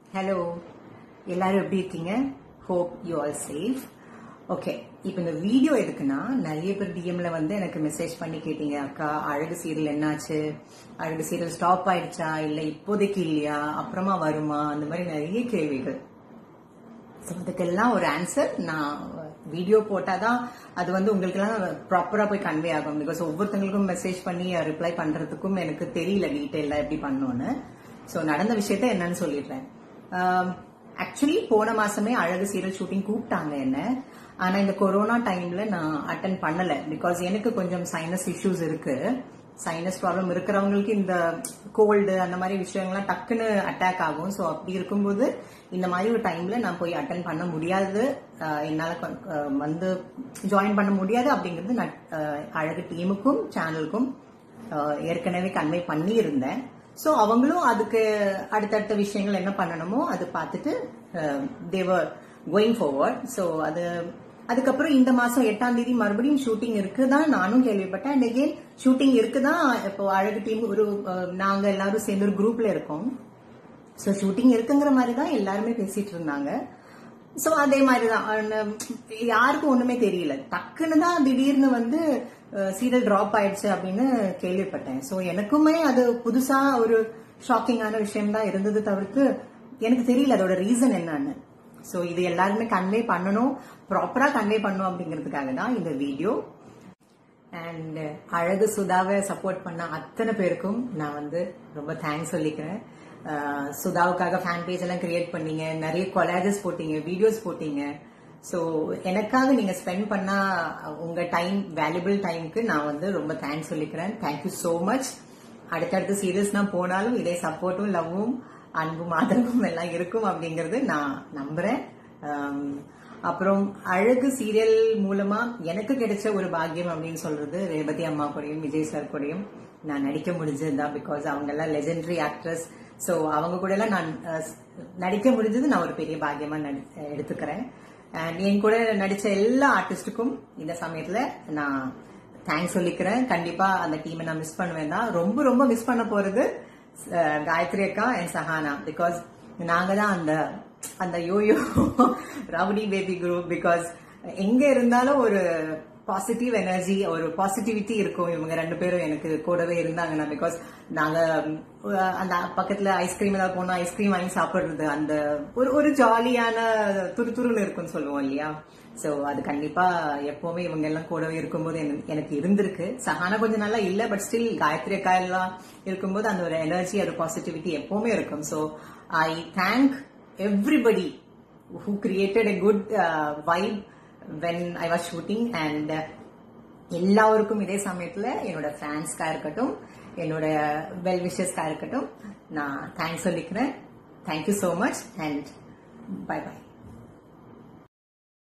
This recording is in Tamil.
ஹலோ எல்லாரும் எப்படி இருக்கீங்க hope you all safe okay இப்போ இந்த வீடியோ எதுக்குன்னா நிறைய பேர் டிஎம்ல வந்து எனக்கு மெசேஜ் பண்ணி கேட்டீங்க அக்கா அழகு சீரியல் என்னாச்சு அழகு சீரியல் ஸ்டாப் ஆயிடுச்சா இல்ல இப்போதைக்கு இல்லையா அப்புறமா வருமா அந்த மாதிரி நிறைய கேள்விகள் ஸோ அதுக்கெல்லாம் ஒரு ஆன்சர் நான் வீடியோ போட்டாதான் அது வந்து உங்களுக்கெல்லாம் ப்ராப்பரா போய் கன்வே ஆகும் பிகாஸ் ஒவ்வொருத்தங்களுக்கும் மெசேஜ் பண்ணி ரிப்ளை பண்றதுக்கும் எனக்கு தெரியல டீட்டெயிலாக எப்படி பண்ணணும்னு ஸோ நடந்த விஷயத்த என்னன்னு சொல்லிடுறேன் ஆக்சுவலி போன மாசமே அழகு சீரியல் ஷூட்டிங் கூப்பிட்டாங்க என்ன ஆனா இந்த கொரோனா டைம்ல நான் அட்டன் பண்ணல பிகாஸ் எனக்கு கொஞ்சம் சைனஸ் இஷ்யூஸ் இருக்கு சைனஸ் ப்ராப்ளம் இருக்கிறவங்களுக்கு இந்த கோல்டு அந்த மாதிரி விஷயங்கள்லாம் டக்குன்னு அட்டாக் ஆகும் ஸோ அப்படி இருக்கும்போது இந்த மாதிரி ஒரு டைம்ல நான் போய் அட்டன் பண்ண முடியாது அஹ் என்னால கொ- அஹ் வந்து ஜாயின் பண்ண முடியாது அப்படிங்கிறது நான் அஹ் அழகு டீமுக்கும் சேனலுக்கும் ஏற்கனவே கன்வே பண்ணி இருந்தேன் ஸோ அவங்களும் அதுக்கு அடுத்தடுத்த விஷயங்கள் என்ன பண்ணணுமோ அது பார்த்துட்டு தேவர் கோயிங் ஃபார்வர்ட் ஸோ அது அதுக்கப்புறம் இந்த மாசம் எட்டாம் தேதி மறுபடியும் ஷூட்டிங் இருக்குதான் நானும் கேள்விப்பட்டேன் அண்ட் அகெயின் ஷூட்டிங் இருக்குதான் இப்போ அழகு டீம் ஒரு அஹ், நாங்க எல்லாரும் சேர்ந்து ஒரு குரூப்ல இருக்கோம் ஸோ ஷூட்டிங் இருக்குங்கிற மாதிரி தான் எல்லாருமே பேசிட்டு இருந்தாங்க ஸோ அதே மாதிரி தான் யாருக்கும் ஒண்ணுமே தெரியல டக்குன்னு தான் திடீர்னு வந்து சீரியல் டிராப் ஆயிடுச்சு அப்படின்னு கேள்விப்பட்டேன் ஸோ எனக்குமே அது புதுசா ஒரு ஷாக்கிங்கான விஷயம் தான் இருந்தது தவிர்த்து எனக்கு தெரியல அதோட ரீசன் என்னன்னு ஸோ இது எல்லாருமே கன்வே பண்ணணும் ப்ராப்பரா கன்வே பண்ணணும் அப்படிங்கிறதுக்காக தான் இந்த வீடியோ அண்ட் அழகு சுதாவை சப்போர்ட் பண்ண அத்தனை பேருக்கும் நான் வந்து ரொம்ப தேங்க்ஸ் சொல்லிக்கிறேன் அஹ் சுதாவுக்காக ஃபேன் பேஜ் எல்லாம் கிரியேட் பண்ணீங்க நிறைய கொலாஜஸ் போட்டீங்க வீடியோஸ் போட்டீங்க ஸோ எனக்காக நீங்க ஸ்பெண்ட் பண்ண உங்க டைம் வேல்யூபிள் டைம்க்கு நான் வந்து ரொம்ப தேங்க்ஸ் சொல்லிக்கிறேன் தேங்க்யூ so மச் அடுத்தடுத்த சீரியஸ் நான் போனாலும் இதே சப்போர்ட்டும் லவ்வும் அன்பும் ஆதரவும் எல்லாம் இருக்கும் அப்படிங்கறது நான் நம்புறேன் ஆம், அப்புறம் அழகு சீரியல் மூலமா எனக்கு கிடைச்ச ஒரு பாக்கியம் அப்படின்னு சொல்றது ரேவதி அம்மா கூடயும் விஜய் சார் கூடயும் நான் நடிக்க முடிஞ்சதுதான் பிகாஸ் அவங்க எல்லாம் லெஜெண்டரி ஆக்ட்ரஸ் ஸோ அவங்க கூட எல்லாம் நான் அஹ், நடிக்க முடிஞ்சது நான் ஒரு பெரிய பாக்கியமா நடி- எடுத்துக்கிறேன் அண்ட் என் கூட நடிச்ச எல்லா ஆர்டிஸ்டுக்கும் இந்த சமயத்துல நான் தேங்க்ஸ் சொல்லிக்கிறேன் கண்டிப்பா அந்த டீமை நான் மிஸ் பண்ணுவேன் தான் ரொம்ப ரொம்ப மிஸ் பண்ண போறது அஹ், காயத்ரி அக்கா அண்ட் சஹானா பிகாஸ் நாங்க தான் அந்த அந்த yoyo rowdy baby group because எங்க இருந்தாலும் ஒரு பாசிட்டிவ் எனர்ஜி ஒரு பாசிட்டிவிட்டி இருக்கும் இவங்க ரெண்டு பேரும் எனக்கு கூடவே இருந்தாங்கன்னா பிகாஸ் நாங்க அஹ், அந்த பக்கத்துல ஐஸ்கிரீம் ஏதாவது போனா ஐஸ்கிரீம் வாங்கி சாப்பிடுறது அந்த ஒரு ஒரு ஜாலியான துருதுருன்னு இருக்கும்னு சொல்லுவோம் இல்லையா சோ அது கண்டிப்பா எப்பவுமே இவங்க எல்லாம் கூடவே இருக்கும்போது எனக்கு- எனக்கு இருந்திருக்கு சஹானா கொஞ்சம் நல்லா இல்ல பட் ஸ்டில் காயத்ரி அக்கா எல்லாம் இருக்கும்போது அந்த ஒரு எனர்ஜி ஒரு பாசிட்டிவிட்டி எப்பவுமே இருக்கும் so I thank everybody who created a good uh, vibe when I was shooting and uh, எல்லாருக்கும் இதே சமயத்துல என்னோட ஃபேன்ஸ்க்கா இருக்கட்டும் என்னோட வெல் விஷஸ்க்கா இருக்கட்டும் நான் தேங்க்ஸ் சொல்லிக்கிறேன் thank you so much and bye by